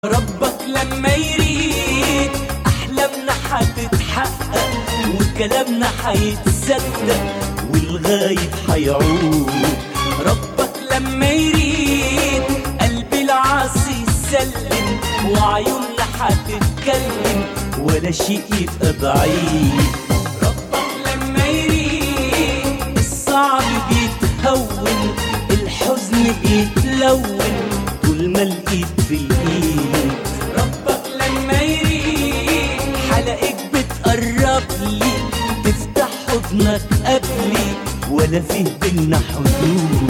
ربك لما يريد أحلامنا حتتحقق وكلامنا حيتصدق والغايب حيعود ربك لما يريد قلبي العاصي يسلم وعيوننا حتتكلم ولا شيء يبقى بعيد ربك لما يريد الصعب بيتهون الحزن بيتلون طول ما الايد في الايد ربك لما يريد حلقك بتقرب لي تفتح حضنك قبلي ولا فيه بينا حدود